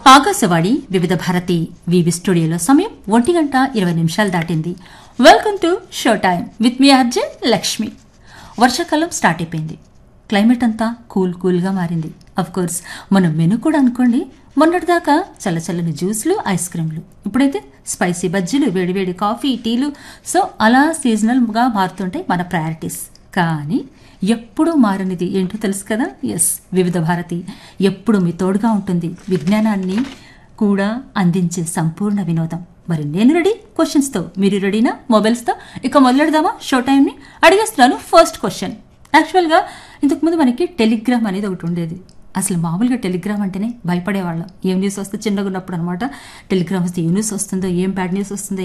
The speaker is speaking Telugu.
ఆకాశవాణి వివిధ భారతి వివి స్టూడియోలో సమయం ఒంటి గంట ఇరవై నిమిషాలు దాటింది welcome to show time with me Arjun Lakshmi వర్షాకాలం స్టార్ట్ అయిపోయింది క్లైమేట్ అంతా కూల్ కూల్గా మారింది అఫ్ కోర్స్ మనం మెను కూడా అనుకోండి మొన్నటిదాకా చల్లచల్లని జ్యూస్లు ఐస్ క్రీమ్లు ఇప్పుడైతే స్పైసీ బజ్జీలు వేడివేడి కాఫీ టీలు సో అలా సీజనల్గా మారుతుంటాయి మన ప్రయారిటీస్ కానీ ఎప్పుడూ మారనిది ఏంటో తెలుసు కదా ఎస్ వివిధ భారతి ఎప్పుడు మీ తోడుగా ఉంటుంది విజ్ఞానాన్ని కూడా అందించే సంపూర్ణ వినోదం మరి నేను రెడీ క్వశ్చన్స్తో మీరు రెడీనా మొబైల్స్తో ఇక మొదలెడదామా షో టైంని అడిగేస్తున్నాను ఫస్ట్ క్వశ్చన్ యాక్చువల్గా ఇంతకుముందు మనకి టెలిగ్రామ్ అనేది ఒకటి ఉండేది అసలు మామూలుగా టెలిగ్రామ్ అంటేనే భయపడేవాళ్ళం ఏం న్యూస్ వస్తే చిన్నగా ఉన్నప్పుడు అనమాట టెలిగ్రామ్ వస్తే ఏ న్యూస్ వస్తుందో ఏం బ్యాడ్ న్యూస్ వస్తుందో